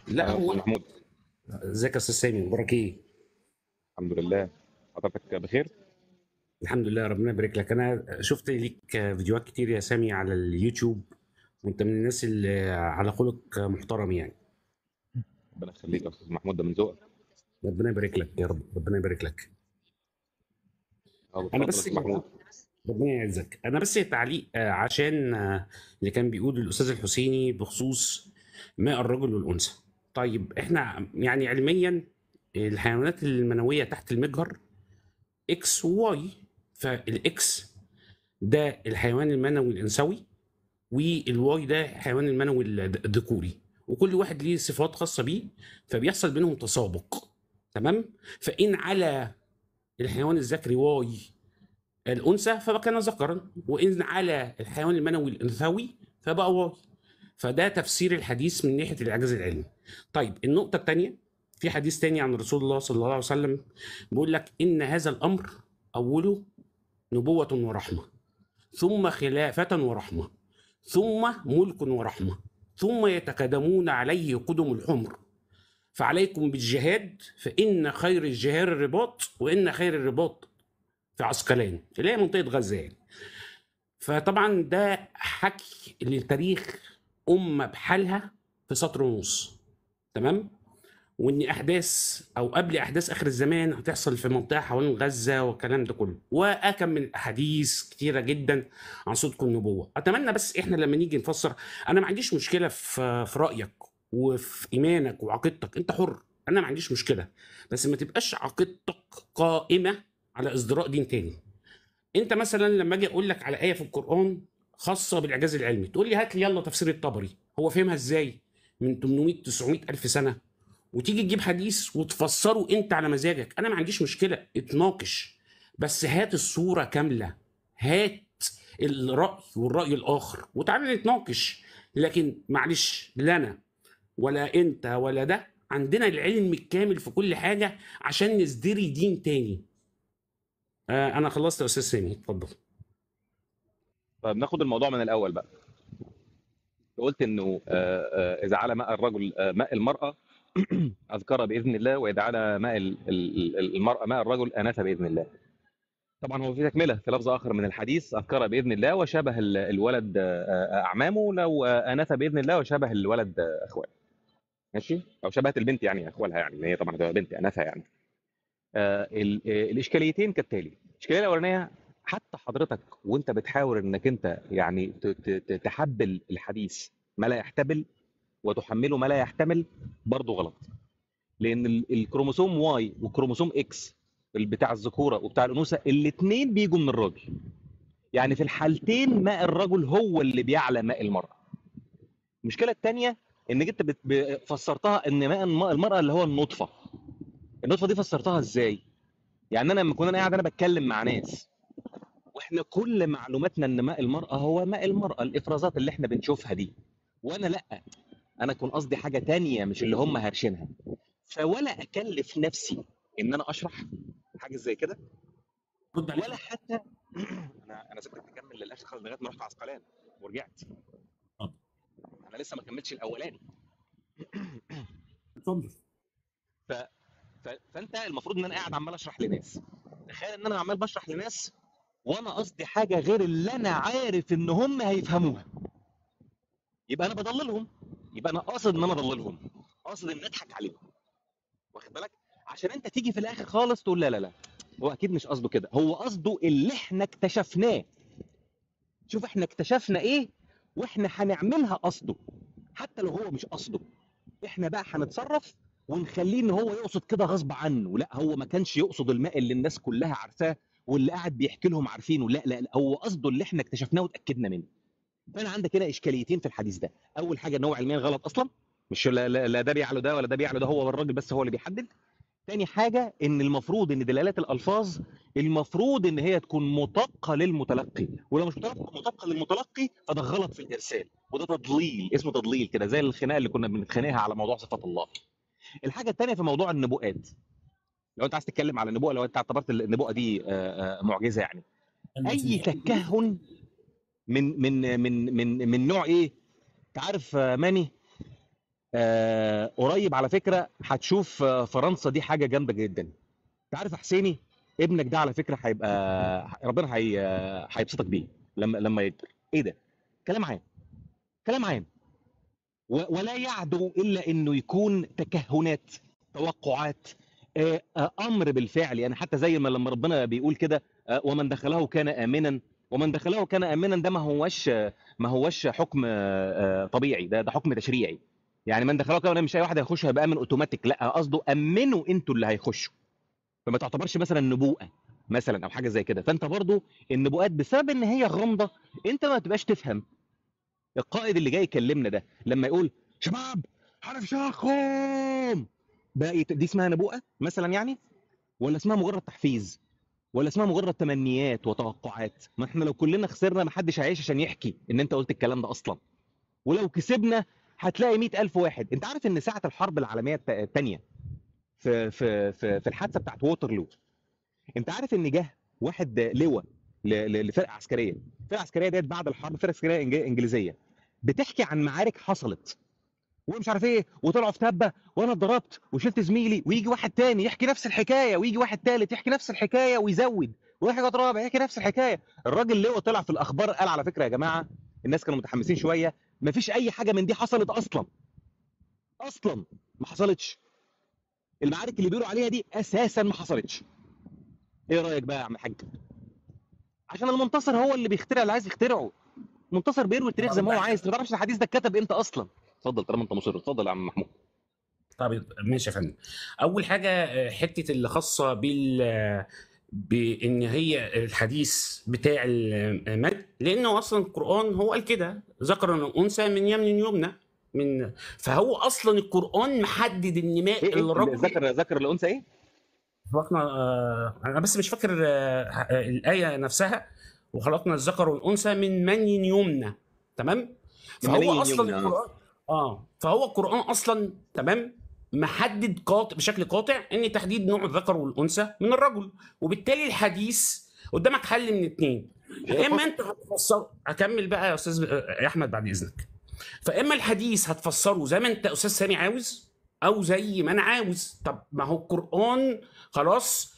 لا أهلا أستاذ هو محمود ازيك يا استاذ سامي اخبارك ايه؟ الحمد لله حضرتك بخير الحمد لله ربنا يبارك لك انا شفت ليك فيديوهات كتير يا سامي على اليوتيوب وانت من الناس اللي على خلق محترم يعني ربنا يخليك يا استاذ محمود ده من ذوقك ربنا يبارك لك يا رب ربنا يبارك لك اه انا اتفضل يا بس استاذ محمود ربنا يعزك انا بس تعليق آه، عشان آه، اللي كان بيقول الاستاذ الحسيني بخصوص ماء الرجل والانثى طيب احنا يعني علميا الحيوانات المنويه تحت المجهر اكس وواي فالاكس ده الحيوان المنوي الانثوي والواي ده الحيوان المنوي الد- الذكوري وكل واحد ليه صفات خاصه بيه فبيحصل بينهم تسابق تمام فان على الحيوان الذكري واي الانثى فكان ذكرا وان على الحيوان المنوي الانثوي فبقى واي فده تفسير الحديث من ناحيه الاعجاز العلمي طيب النقطه الثانيه في حديث تاني عن رسول الله صلى الله عليه وسلم بيقول لك ان هذا الامر اوله نبوه ورحمه ثم خلافه ورحمه ثم ملك ورحمه ثم يتقدمون عليه قدم الحمر فعليكم بالجهاد فان خير الجهاد الرباط وان خير الرباط في عسقلان اللي هي منطقه غزه يعني فطبعا ده حكي للتاريخ امه بحالها في سطر ونص تمام وان احداث او قبل احداث اخر الزمان هتحصل في منطقه حوالين غزه والكلام ده كله واكم من الاحاديث كتيره جدا عن صدق النبوه اتمنى بس احنا لما نيجي نفسر انا ما عنديش مشكله في في رايك وفي ايمانك وعقيدتك انت حر انا ما عنديش مشكله بس ما تبقاش عقيدتك قائمه على ازدراء دين تاني انت مثلا لما اجي اقول لك على ايه في القران خاصه بالاعجاز العلمي تقول لي هات لي يلا تفسير الطبري هو فهمها ازاي من 800 900 الف سنه وتيجي تجيب حديث وتفسره انت على مزاجك انا ما عنديش مشكله اتناقش بس هات الصوره كامله هات الراي والراي الاخر وتعالى نتناقش لكن معلش لا انا ولا انت ولا ده عندنا العلم الكامل في كل حاجه عشان نزدري دين تاني آه انا خلصت يا استاذ سامي اتفضل طيب ناخد الموضوع من الاول بقى قلت انه آه، آه، اذا على ماء الرجل آه، ماء المراه اذكر باذن الله واذا على ماء ال- ال- ال- المراه ماء الرجل اناث باذن الله طبعا هو في تكمله في لفظ اخر من الحديث اذكر باذن الله وشبه ال- الولد آه، آه، اعمامه لو آه، اناث باذن الله وشبه الولد آه، اخواله ماشي او شبهت البنت يعني اخوالها يعني إن هي طبعا هتبقى بنت اناثها يعني آه، ال- آه، الاشكاليتين كالتالي الاشكاليه الاولانيه حتى حضرتك وانت بتحاول انك انت يعني ت- ت- ت- تحبل الحديث ما لا يحتمل وتحمله ما لا يحتمل برضه غلط لان ال- الكروموسوم واي والكروموسوم اكس بتاع الذكوره وبتاع الانوثه الاثنين بيجوا من الراجل يعني في الحالتين ماء الرجل هو اللي بيعلى ماء المراه المشكله الثانيه انك انت بت- ب- فسرتها ان ماء الم- المراه اللي هو النطفه النطفه دي فسرتها ازاي يعني انا لما كنت انا قاعد انا بتكلم مع ناس واحنا كل معلوماتنا ان ماء المراه هو ماء المراه الافرازات اللي احنا بنشوفها دي وانا لا انا كنت قصدي حاجه تانية مش اللي هم هارشينها فولا اكلف نفسي ان انا اشرح حاجه زي كده رد عليك ولا حتى انا انا سبتك تكمل للاخر خالص لغايه ما رحت عسقلان ورجعت اتفضل. انا لسه ما كملتش الاولاني اتفضل ف... ف... فانت المفروض ان انا قاعد عمال اشرح لناس تخيل ان انا عمال بشرح لناس وانا قصدي حاجه غير اللي انا عارف ان هم هيفهموها يبقى انا بضللهم يبقى انا قاصد ان انا اضللهم قاصد ان اضحك عليهم واخد بالك عشان انت تيجي في الاخر خالص تقول لا لا لا هو اكيد مش قصده كده هو قصده اللي احنا اكتشفناه شوف احنا اكتشفنا ايه واحنا هنعملها قصده حتى لو هو مش قصده احنا بقى هنتصرف ونخليه ان هو يقصد كده غصب عنه لا هو ما كانش يقصد الماء اللي الناس كلها عارفاه واللي قاعد بيحكي لهم عارفينه لا لا, لا هو قصده اللي احنا اكتشفناه وتاكدنا منه فانا عندك هنا اشكاليتين في الحديث ده اول حاجه ان هو علميا غلط اصلا مش لا, لا, لا ده بيعلو ده ولا ده بيعلو ده هو الراجل بس هو اللي بيحدد تاني حاجة إن المفروض إن دلالات الألفاظ المفروض إن هي تكون مطابقة للمتلقي ولو مش مطابقة مطابقة للمتلقي فده غلط في الإرسال وده تضليل اسمه تضليل كده زي الخناقة اللي كنا بنتخانقها على موضوع صفات الله الحاجة التانية في موضوع النبوءات لو أنت عايز تتكلم على النبوءة لو أنت اعتبرت النبوءة دي آه، آه، معجزة يعني أي تكهن من من من من من نوع إيه؟ أنت عارف آه، ماني آه قريب على فكره هتشوف آه، فرنسا دي حاجه جامده جدا انت عارف يا حسيني ابنك ده على فكره هيبقى ربنا هي هيبسطك بيه لما لما يكبر ايه ده كلام عام كلام عام و- ولا يعدو الا انه يكون تكهنات توقعات آه، آه، امر بالفعل يعني حتى زي ما لما ربنا بيقول كده آه، ومن دخله كان امنا ومن دخله كان امنا ده ما هوش ما هوش حكم آه، آه، طبيعي ده ده حكم تشريعي يعني من دخله كان مش اي واحد هيخش هيبقى امن اوتوماتيك لا قصده امنوا انتوا اللي هيخشوا فما تعتبرش مثلا نبوءه مثلا او حاجه زي كده فانت برضو النبوءات بسبب ان هي غامضه انت ما تبقاش تفهم القائد اللي جاي يكلمنا ده لما يقول شباب هنفشخهم بقى يت- دي اسمها نبوءه مثلا يعني ولا اسمها مجرد تحفيز ولا اسمها مجرد تمنيات وتوقعات ما احنا لو كلنا خسرنا ما حدش هيعيش عشان يحكي ان انت قلت الكلام ده اصلا ولو كسبنا هتلاقي مئة ألف واحد انت عارف ان ساعة الحرب العالمية الت- التانية في في في في الحادثة بتاعت ووترلو انت عارف ان جه واحد لواء ل- ل- لفرقة عسكرية الفرقة العسكرية ديت بعد الحرب فرقة عسكرية إنج- انجليزية بتحكي عن معارك حصلت ومش عارف ايه وطلعوا في تبه وانا اتضربت وشلت زميلي ويجي واحد تاني يحكي نفس الحكايه ويجي واحد تالت يحكي نفس الحكايه ويزود ويحكي واحد رابع يحكي نفس الحكايه الراجل لواء طلع في الاخبار قال على فكره يا جماعه الناس كانوا متحمسين شويه مفيش اي حاجه من دي حصلت اصلا اصلا ما حصلتش المعارك اللي بيقولوا عليها دي اساسا ما حصلتش ايه رايك بقى يا عم الحاج عشان المنتصر هو اللي بيخترع اللي عايز يخترعه المنتصر بيروي التاريخ زي ما هو عايز ما تعرفش الحديث ده اتكتب امتى اصلا اتفضل طالما انت مصر اتفضل يا عم محمود طب ماشي يا فندم اول حاجه آه، حته اللي خاصه بال آه، بان هي الحديث بتاع المد لانه اصلا القران هو قال كده ذكر الانثى من يمن يمنى من فهو اصلا القران محدد ان ماء ايه ايه الرجل ذكر ذكر الانثى ايه خلقنا آه، انا بس مش فاكر آه، آه، الايه نفسها وخلقنا الذكر والانثى من من يمنى تمام من فهو مني اصلا يمنى، آه. القران اه فهو القران اصلا تمام محدد قاطع بشكل قاطع ان تحديد نوع الذكر والانثى من الرجل وبالتالي الحديث قدامك حل من اتنين يا اما انت هتفسر اكمل بقى يا استاذ يا احمد بعد اذنك فاما الحديث هتفسره زي ما انت استاذ سامي عاوز او زي ما انا عاوز طب ما هو القران خلاص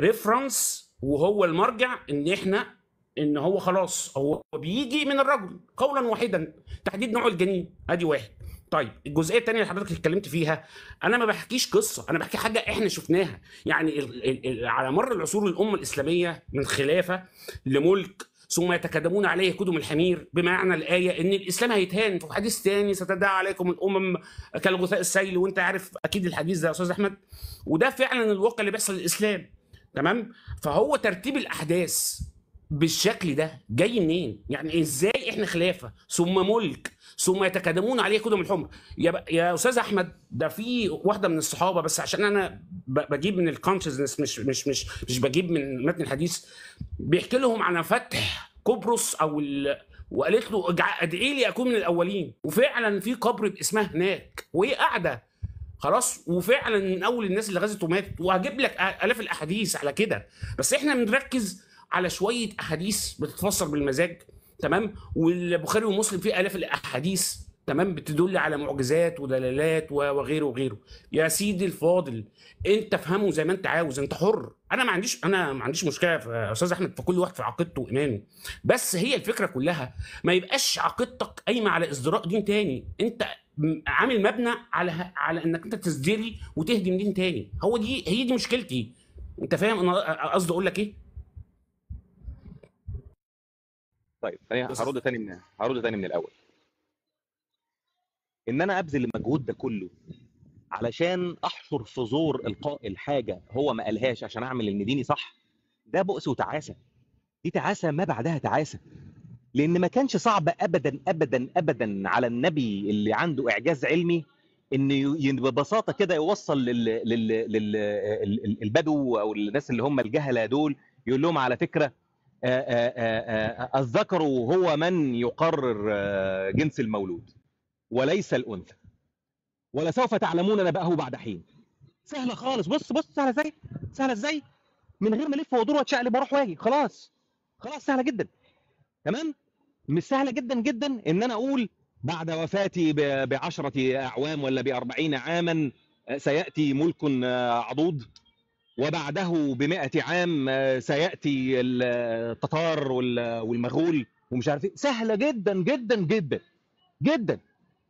ريفرنس وهو المرجع ان احنا ان هو خلاص هو بيجي من الرجل قولا واحدا تحديد نوع الجنين ادي واحد طيب الجزئيه الثانيه اللي حضرتك اتكلمت فيها انا ما بحكيش قصه انا بحكي حاجه احنا شفناها يعني ال ال ال على مر العصور الامه الاسلاميه من خلافه لملك ثم يتكلمون عليه كدم الحمير بمعنى الايه ان الاسلام هيتهان في حديث ثاني ستدعى عليكم الامم كالغثاء السيل وانت عارف اكيد الحديث ده يا استاذ احمد وده فعلا الواقع اللي بيحصل للاسلام تمام فهو ترتيب الاحداث بالشكل ده جاي منين يعني ازاي احنا خلافه ثم ملك ثم يتكلمون عليه كدم الحمر يا, ب... يا استاذ احمد ده في واحده من الصحابه بس عشان انا ب... بجيب من الكونشسنس مش مش مش مش بجيب من متن الحديث بيحكي لهم عن فتح قبرص او ال... وقالت له اجع- ادعي لي اكون من الاولين وفعلا في قبر باسمها هناك وهي قاعده خلاص وفعلا من اول الناس اللي غزت وماتت وهجيب لك الاف الاحاديث على كده بس احنا بنركز على شويه احاديث بتتفسر بالمزاج تمام والبخاري ومسلم فيه الاف الاحاديث تمام بتدل على معجزات ودلالات و- وغيره وغيره يا سيدي الفاضل انت فهمه زي ما انت عاوز انت حر انا ما عنديش انا ما عنديش مشكله في يا استاذ احمد في كل واحد في عقيدته وايمانه بس هي الفكره كلها ما يبقاش عقيدتك قايمه على ازدراء دين تاني انت م- عامل مبنى على على انك انت تزدري وتهدم دين تاني هو دي هي دي مشكلتي انت فاهم انا قصدي اقول لك ايه طيب انا بس- هرد تاني من هرد تاني من الاول ان انا ابذل المجهود ده كله علشان احشر في زور القائل حاجه هو ما قالهاش عشان اعمل ان ديني صح ده بؤس وتعاسه دي تعاسه ما بعدها تعاسه لان ما كانش صعب ابدا ابدا ابدا على النبي اللي عنده اعجاز علمي ان ي- ي- ببساطه كده يوصل لل... لل... لل... ال- البدو او الناس اللي هم الجهله دول يقول لهم على فكره آه، آه، آه، آه، الذكر هو من يقرر آه، جنس المولود وليس الانثى ولسوف تعلمون نبأه بعد حين سهله خالص بص بص سهله ازاي سهله ازاي من غير ما الف وادور واتشقلب واروح واجي خلاص خلاص سهله جدا تمام مش سهله جدا جدا ان انا اقول بعد وفاتي ب- بعشرة أعوام ولا بأربعين عاما آه، سيأتي ملك آه، عضوض وبعده بمئة عام آه، سيأتي التتار وال- والمغول ومش عارف ايه سهلة جدا جدا جدا جدا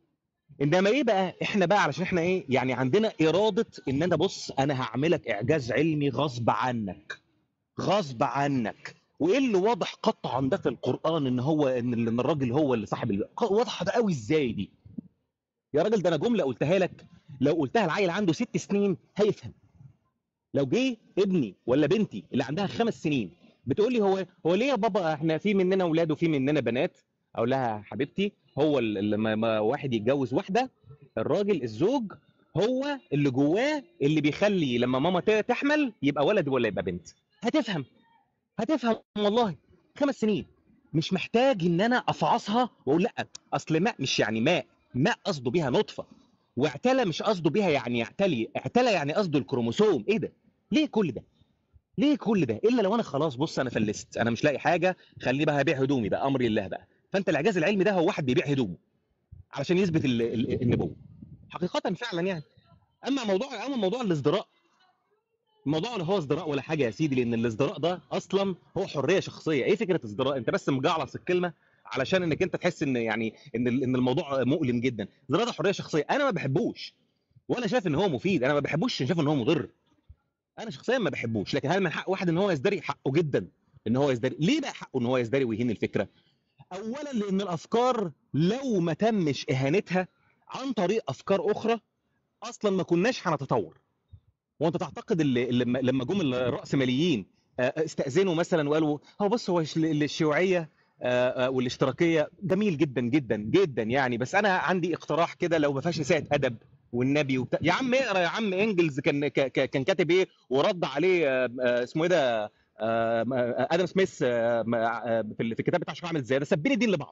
انما ايه بقى احنا بقى علشان احنا ايه يعني عندنا اراده ان انا بص انا هعملك اعجاز علمي غصب عنك غصب عنك وايه اللي واضح قطعا ده في القران ان هو ان إن الراجل هو اللي صاحب ال- واضحه ده قوي ازاي دي يا راجل ده انا جمله قلتها لك لو قلتها العيل عنده ست سنين هيفهم لو جه ابني ولا بنتي اللي عندها خمس سنين بتقول لي هو هو ليه يا بابا احنا في مننا اولاد وفي مننا بنات اقول لها حبيبتي هو ال- لما ما واحد يتجوز واحده الراجل الزوج هو اللي جواه اللي بيخلي لما ماما ت- تحمل يبقى ولد ولا يبقى بنت هتفهم هتفهم والله خمس سنين مش محتاج ان انا افعصها واقول لا اصل ماء مش يعني ماء ماء قصده بيها نطفه واعتلى مش قصده بيها يعني يعتلي اعتلى يعني قصده الكروموسوم ايه ده ليه كل ده ليه كل ده الا لو انا خلاص بص انا فلست انا مش لاقي حاجه خليني بقى هبيع هدومي بقى امري الله بقى فانت الاعجاز العلمي ده هو واحد بيبيع هدومه علشان يثبت ال- ال- النبوه حقيقه فعلا يعني اما موضوع اما موضوع الازدراء الموضوع لا هو ازدراء ولا حاجه يا سيدي لان الازدراء ده اصلا هو حريه شخصيه ايه فكره ازدراء انت بس مجعلص الكلمه علشان انك انت تحس ان يعني ان ال- ان الموضوع مؤلم جدا الازدراء ده حريه شخصيه انا ما بحبوش ولا شايف ان هو مفيد انا ما بحبوش عشان شايف ان هو مضر انا شخصيا ما بحبوش لكن هل من حق واحد ان هو يزدري حقه جدا ان هو يزدري ليه بقى حقه ان هو يزدري ويهين الفكره اولا لان الافكار لو ما تمش اهانتها عن طريق افكار اخرى اصلا ما كناش هنتطور وانت تعتقد اللي لما لما جم الراسماليين آه، استاذنوا مثلا وقالوا هو بص هو الش- الشيوعيه آه، آه، والاشتراكيه جميل جدا جدا جدا يعني بس انا عندي اقتراح كده لو ما فيهاش اساءه ادب والنبي وبتاع يا عم اقرا يا عم انجلز كان ك- ك- كان كاتب ايه ورد عليه آه، آه، اسمه ايه ده آه، آه، ادم سميث آه، آه، في ال- في الكتاب بتاع شكله عامل ازاي ده سبين الدين لبعض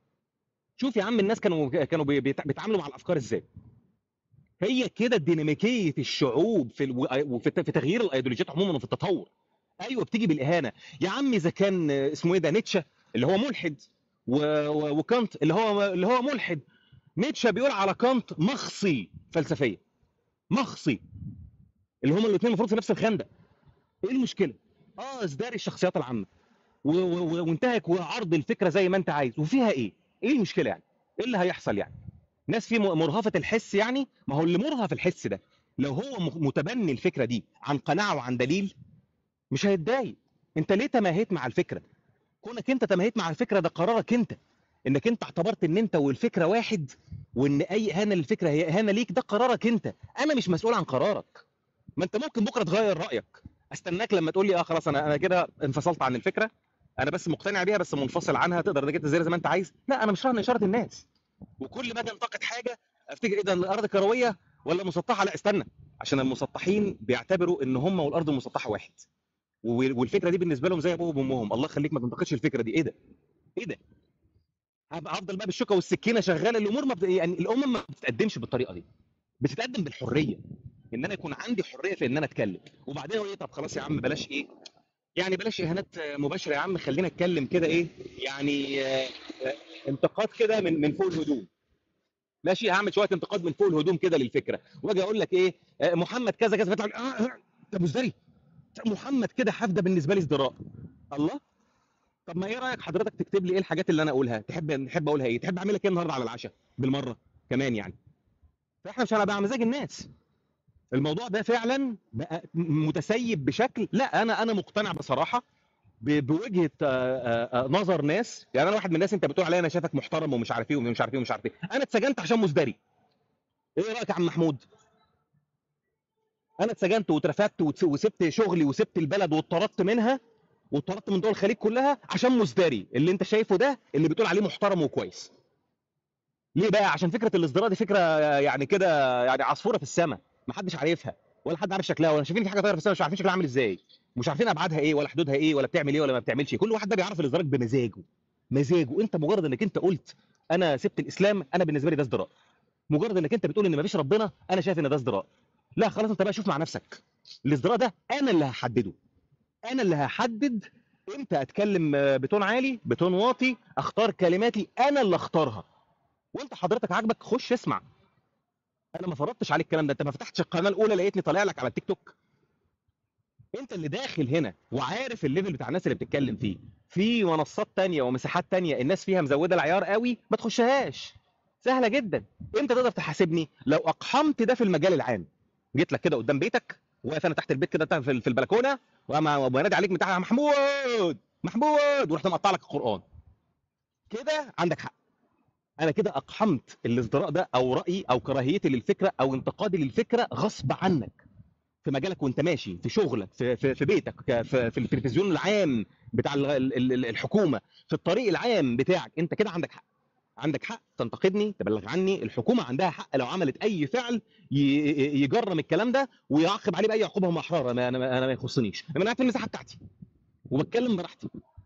شوف يا عم الناس كانوا كانوا بي- بيتع- بيتعاملوا مع الافكار ازاي هي كده ديناميكيه الشعوب في الو... وفي في تغيير الايديولوجيات عموما وفي التطور ايوه بتيجي بالاهانه يا عم اذا كان اسمه ايه ده نيتشه اللي هو ملحد و... و... وكانت اللي هو اللي هو ملحد نيتشه بيقول على كانت مخصي فلسفيه مخصي اللي هما الاثنين المفروض في نفس الخندق ايه المشكله اه ازداري الشخصيات العامه و... و... وانتهك وعرض الفكره زي ما انت عايز وفيها ايه ايه المشكله يعني ايه اللي هيحصل يعني ناس في م- مرهفه الحس يعني ما هو اللي مرهف الحس ده لو هو م- متبني الفكره دي عن قناعه وعن دليل مش هيتضايق انت ليه تماهيت مع الفكره كونك انت تماهيت مع الفكره ده قرارك انت انك انت اعتبرت ان انت والفكره واحد وان اي اهانه للفكره هي اهانه ليك ده قرارك انت انا مش مسؤول عن قرارك ما انت ممكن بكره تغير رايك استناك لما تقول لي اه خلاص انا انا كده انفصلت عن الفكره انا بس مقتنع بيها بس منفصل عنها تقدر انك انت زي زي ما انت عايز لا انا مش راهن اشاره الناس وكل ما اجي انتقد حاجه افتكر ايه ده الارض كرويه ولا مسطحه لا استنى عشان المسطحين بيعتبروا ان هم والارض المسطحه واحد و- والفكره دي بالنسبه لهم زي ابوهم وامهم الله يخليك ما تنتقدش الفكره دي ايه ده ايه ده هبقى افضل بقى بالشوكه والسكينه شغاله الامور ما بت... يعني الامم ما بتتقدمش بالطريقه دي بتتقدم بالحريه ان انا يكون عندي حريه في ان انا اتكلم وبعدين اقول ايه طب خلاص يا عم بلاش ايه يعني بلاش اهانات مباشره يا عم خلينا اتكلم كده ايه يعني آه، آه، انتقاد كده من من فوق الهدوم ماشي هعمل شويه انتقاد من فوق الهدوم كده للفكره واجي اقول لك ايه آه، محمد كذا كذا فتقول اه آه، ده مزدري محمد كده حافده بالنسبه لي ازدراء الله طب ما ايه رايك حضرتك تكتب لي ايه الحاجات اللي انا اقولها تحب تحب اقولها ايه تحب اعمل لك ايه النهارده على العشاء بالمره كمان يعني فاحنا مش هنبقى على مزاج الناس الموضوع ده فعلا بقى م- متسيب بشكل لا انا انا مقتنع بصراحه ب- بوجهه آه، آه، آه، نظر ناس يعني انا واحد من الناس انت بتقول عليا انا شايفك محترم ومش عارف ايه ومش عارف ايه ومش عارف ايه انا اتسجنت عشان مزدري ايه رايك يا عم محمود انا اتسجنت واترفدت وتس- وسبت شغلي وسبت البلد واتطردت منها واتطردت من دول الخليج كلها عشان مزدري اللي انت شايفه ده اللي بتقول عليه محترم وكويس ليه بقى عشان فكره الازدراء دي فكره يعني كده يعني عصفوره في السماء ما حدش عارفها ولا حد عارف شكلها ولا شايفين في حاجه طايره في السماء مش عارفين شكلها عامل ازاي مش عارفين ابعادها ايه ولا حدودها ايه ولا بتعمل ايه ولا ما بتعملش إيه. كل واحد ده بيعرف الازدراء بمزاجه مزاجه انت مجرد انك انت قلت انا سبت الاسلام انا بالنسبه لي ده ازدراء مجرد انك انت بتقول ان مفيش ربنا انا شايف ان ده ازدراء لا خلاص انت بقى شوف مع نفسك الازدراء ده انا اللي هحدده انا اللي هحدد امتى اتكلم آه، بتون عالي بتون واطي اختار كلماتي انا اللي اختارها وانت حضرتك عاجبك خش اسمع انا ما فرضتش عليك الكلام ده انت ما فتحتش القناه الاولى لقيتني طالع لك على التيك توك انت اللي داخل هنا وعارف الليفل بتاع الناس اللي بتتكلم فيه في منصات تانية ومساحات تانية الناس فيها مزوده العيار قوي ما تخشهاش سهله جدا امتى تقدر تحاسبني لو اقحمت ده في المجال العام جيت لك كده قدام بيتك واقف انا تحت البيت كده في في البلكونه وأما- وبنادي عليك من تحت محمود محمود ورحت مقطع لك القران كده عندك حق انا كده اقحمت الازدراء ده او رايي او كراهيتي للفكره او انتقادي للفكره غصب عنك في مجالك وانت ماشي في شغلك في في, في بيتك ك- في, في التلفزيون العام بتاع ال- ال- ال- الحكومه في الطريق العام بتاعك انت كده عندك حق عندك حق تنتقدني تبلغ عني الحكومه عندها حق لو عملت اي فعل ي- يجرم الكلام ده ويعاقب عليه باي عقوبه هم احرار انا انا انا ما يخصنيش انا قاعد في المساحه بتاعتي وبتكلم براحتي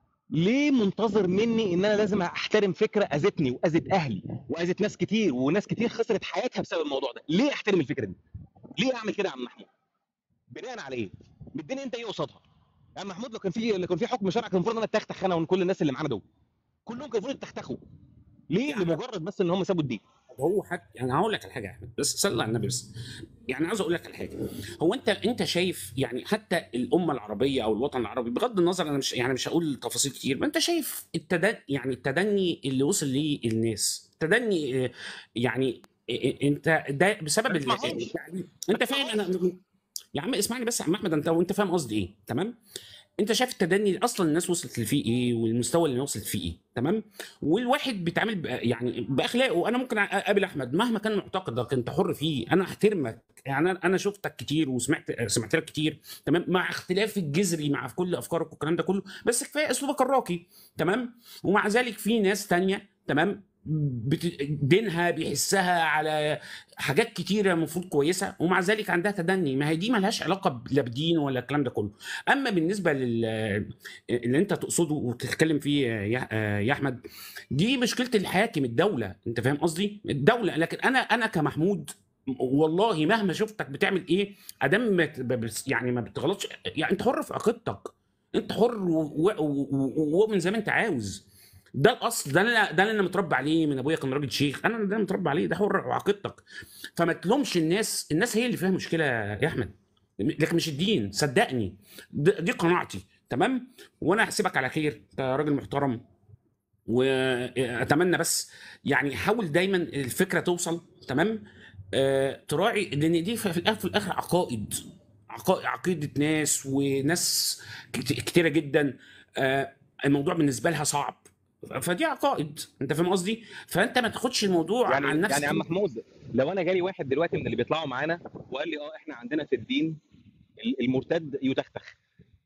ليه منتظر مني ان انا لازم احترم فكره اذتني واذت اهلي واذت ناس كتير وناس كتير خسرت حياتها بسبب الموضوع ده ليه احترم الفكره دي ليه اعمل كده يا عم محمود بناء على ايه مديني انت ايه قصادها يا عم محمود لو كان في لو كان في حكم شرعي كان المفروض ان انا اتختخ انا وكل الناس اللي معانا دول كلهم كان المفروض يتختخوا ليه يعني- لمجرد بس ان هم سابوا الدين هو حاجة يعني هقول لك على حاجه يا احمد بس صلي على النبي بس يعني عاوز اقول لك على حاجه هو انت انت شايف يعني حتى الامه العربيه او الوطن العربي بغض النظر انا مش يعني مش هقول تفاصيل كتير ما انت شايف التدني يعني التدني اللي وصل ليه الناس تدني آه، يعني آه، انت ده بسبب ما ال- تسمعهمش. يعني انت فاهم انا يا عم اسمعني بس يا عم احمد انت وانت فاهم قصدي ايه تمام انت شايف التدني اصلا الناس وصلت لفيه ايه والمستوى اللي وصلت فيه ايه تمام والواحد بيتعامل بأ- يعني باخلاقه انا ممكن اقابل احمد مهما كان معتقدك انت حر فيه انا احترمك يعني انا انا شفتك كتير وسمعت سمعت لك كتير تمام مع اختلاف الجذري مع في كل افكارك والكلام ده كله بس كفايه اسلوبك الراقي تمام ومع ذلك في ناس تانية تمام بت... دينها بيحسها على حاجات كتيره المفروض كويسه ومع ذلك عندها تدني ما هي دي ملهاش علاقه ب- لا بدين ولا الكلام ده كله اما بالنسبه لل اللي انت تقصده وتتكلم فيه يا يا احمد دي مشكله الحاكم الدوله انت فاهم قصدي الدوله لكن انا انا كمحمود والله مهما شفتك بتعمل ايه ادام ما ت- بس- يعني ما بتغلطش يعني انت حر في عقيدتك انت حر و- و- و- ومن زي ما انت عاوز ده الاصل ده اللي ده اللي انا متربى عليه من ابويا كان راجل شيخ انا ده اللي متربى عليه ده حر وعقيدتك فما تلومش الناس الناس هي اللي فيها مشكله يا احمد لكن مش الدين صدقني د- دي قناعتي تمام وانا هحسبك على خير انت راجل محترم واتمنى بس يعني حاول دايما الفكره توصل تمام آه تراعي لان دي في الاخر في الاخر عقائد عقائد عقيده ناس وناس كت- كتيره جدا آه الموضوع بالنسبه لها صعب فدي عقائد انت فاهم قصدي فانت ما تاخدش الموضوع يعني عن نفسك يعني يا عم محمود لو انا جالي واحد دلوقتي من اللي بيطلعوا معانا وقال لي اه احنا عندنا في الدين ال- المرتد يتختخ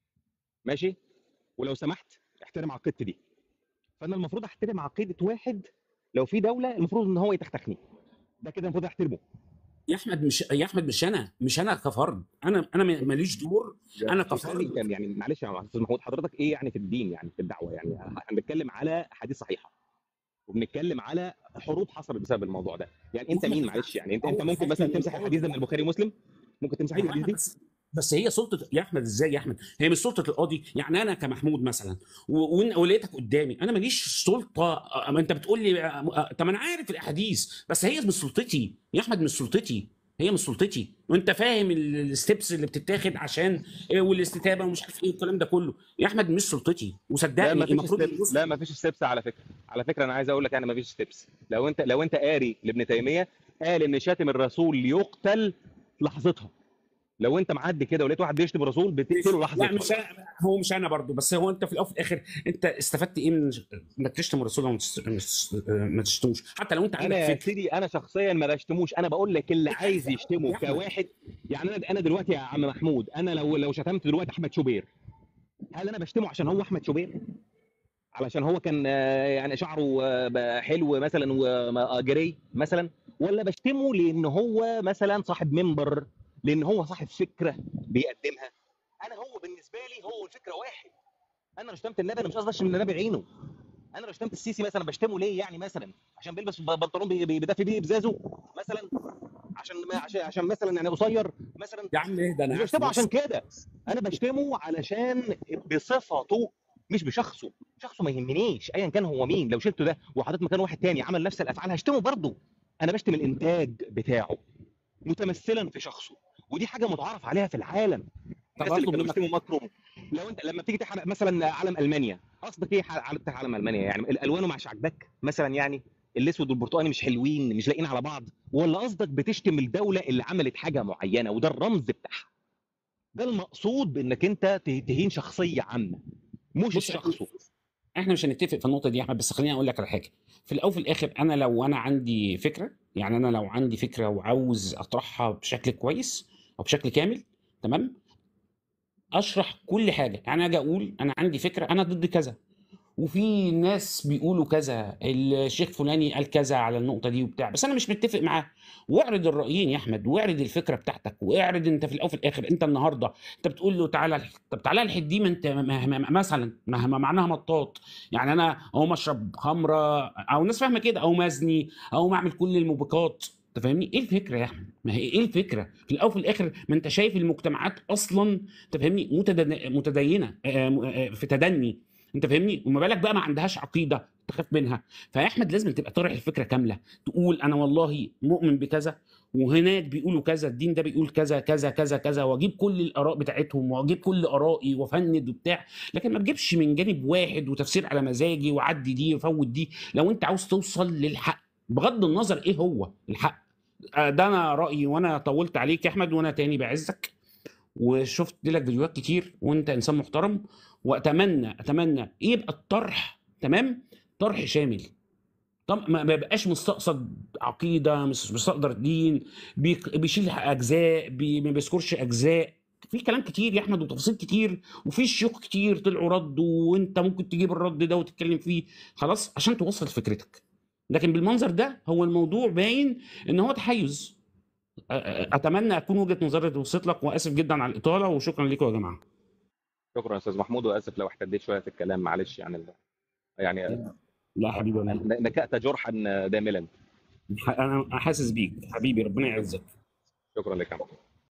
ماشي ولو سمحت احترم عقيدتي دي فانا المفروض احترم عقيده واحد لو في دوله المفروض ان هو يتختخني ده كده المفروض احترمه يا احمد مش يا احمد مش انا مش انا كفرد انا انا ماليش دور انا كفرد كان يعني معلش يا استاذ محمود حضرتك ايه يعني في الدين يعني في الدعوه يعني احنا بنتكلم على حديث صحيحه وبنتكلم على حروب حصلت بسبب الموضوع ده يعني انت مين معلش يعني انت انت ممكن مثلا تمسح الحديث ده من البخاري ومسلم ممكن تمسح أيوة الحديث دي بس بس هي سلطه يا احمد ازاي يا احمد هي مش سلطه القاضي يعني انا كمحمود مثلا و- وإن- ولقيتك قدامي انا ماليش سلطه ما انت بتقول لي آه، آه، طب انا عارف الاحاديث بس هي مش سلطتي يا احمد مش سلطتي هي مش سلطتي وانت فاهم ال- الستبس اللي بتتاخد عشان إيه والاستتابه ومش عارف ايه والكلام ده كله يا احمد مش سلطتي لا وصدقني ما فيش المفروض ستيبس النص- لا ما فيش ستيبس على فكره على فكره انا عايز اقول لك يعني ما فيش ستيبس لو انت لو انت قاري لابن تيميه قال ان شاتم الرسول يقتل لحظتها لو انت معدي كده ولقيت واحد بيشتم الرسول بتقتله لا لحظتها مش أنا هو مش انا برضو بس هو انت في الاول وفي الاخر انت استفدت ايه من انك تشتم الرسول وما تشت- مش- ما تشتموش حتى لو انت انا عندك يا فكر سيدي انا شخصيا ما بشتموش انا بقول لك اللي عايز يا يشتمه أحمد. كواحد يعني انا انا دلوقتي يا عم محمود انا لو لو شتمت دلوقتي احمد شوبير هل انا بشتمه عشان هو احمد شوبير علشان هو كان آه، يعني شعره آه، بقى حلو مثلا وجري مثلا ولا بشتمه لان هو مثلا صاحب منبر لان هو صاحب فكره بيقدمها انا هو بالنسبه لي هو الفكره واحد انا لو شتمت النبي انا مش قصدي اشتم النبي بعينه انا لو شتمت السيسي مثلا بشتمه ليه يعني مثلا عشان بيلبس ب- بنطلون بي- بي- بيدفي بيه بزازه مثلا عشان ما عشان عشان مثلا يعني قصير مثلا يا عم اهدى انا مش عارف بشتمه نفسي. عشان كده انا بشتمه علشان بصفته مش بشخصه شخصه ما يهمنيش ايا كان هو مين لو شلته ده وحطيت مكانه واحد تاني عمل نفس الافعال هشتمه برضه انا بشتم الانتاج بتاعه متمثلا في شخصه ودي حاجه متعارف عليها في العالم طب الناس اللي أطلب كانوا منك بيشتموا ماكرون لو انت لما بتيجي تحرق مثلا علم المانيا قصدك ايه ح- على بتاع علم المانيا يعني الالوانه مش عاجباك مثلا يعني الاسود والبرتقاني مش حلوين مش لاقيين على بعض ولا قصدك بتشتم الدوله اللي عملت حاجه معينه وده الرمز بتاعها ده المقصود بانك انت ته- تهين شخصيه عامه مش بص شخصه احنا مش هنتفق في النقطه دي يا احمد بس خليني اقول لك على حاجه في الاول وفي الاخر انا لو انا عندي فكره يعني انا لو عندي فكره وعاوز اطرحها بشكل كويس او بشكل كامل تمام اشرح كل حاجه يعني اجي اقول انا عندي فكره انا ضد كذا وفي ناس بيقولوا كذا الشيخ فلاني قال كذا على النقطه دي وبتاع بس انا مش متفق معاه واعرض الرايين يا احمد واعرض الفكره بتاعتك واعرض انت في الاول وفي الاخر انت النهارده انت بتقول له تعالى الح- طب تعالى الحد دي ما انت ما- ما- ما- مثلا ما ما معناها مطاط يعني انا اقوم اشرب خمره او الناس فاهمه كده او مزني او اعمل كل الموبقات انت فاهمني ايه الفكره يا احمد ما هي ايه الفكره في الاول وفي الاخر ما انت شايف المجتمعات اصلا انت فاهمني متدن- متدينه آه، م- آه، في تدني انت فاهمني وما بالك بقى ما عندهاش عقيده تخاف منها فيا احمد لازم تبقى طارح الفكره كامله تقول انا والله مؤمن بكذا وهناك بيقولوا كذا الدين ده بيقول كذا كذا كذا كذا واجيب كل الاراء بتاعتهم واجيب كل ارائي وافند وبتاع لكن ما تجيبش من جانب واحد وتفسير على مزاجي وعدي دي وفوت دي لو انت عاوز توصل للحق بغض النظر ايه هو الحق آه، ده انا رايي وانا طولت عليك يا احمد وانا تاني بعزك وشفت لك فيديوهات كتير وانت انسان محترم واتمنى اتمنى يبقى الطرح تمام طرح شامل طب ما ما يبقاش مستقصد عقيده مش مستقدر دين بيك- بيشيل اجزاء بي ما بيذكرش اجزاء في كلام كتير يا احمد وتفاصيل كتير وفي شيوخ كتير طلعوا ردوا وانت ممكن تجيب الرد ده وتتكلم فيه خلاص عشان توصل فكرتك لكن بالمنظر ده هو الموضوع باين ان هو تحيز أ- أ- اتمنى اكون وجهه نظري وصلت لك واسف جدا على الاطاله وشكرا لكم يا جماعه شكرا يا استاذ محمود واسف لو احتديت شويه في الكلام معلش يعني يعني لا حبيبي انا نكأت جرحا داملا انا حاسس بيك حبيبي ربنا يعزك شكرا لك يا محمود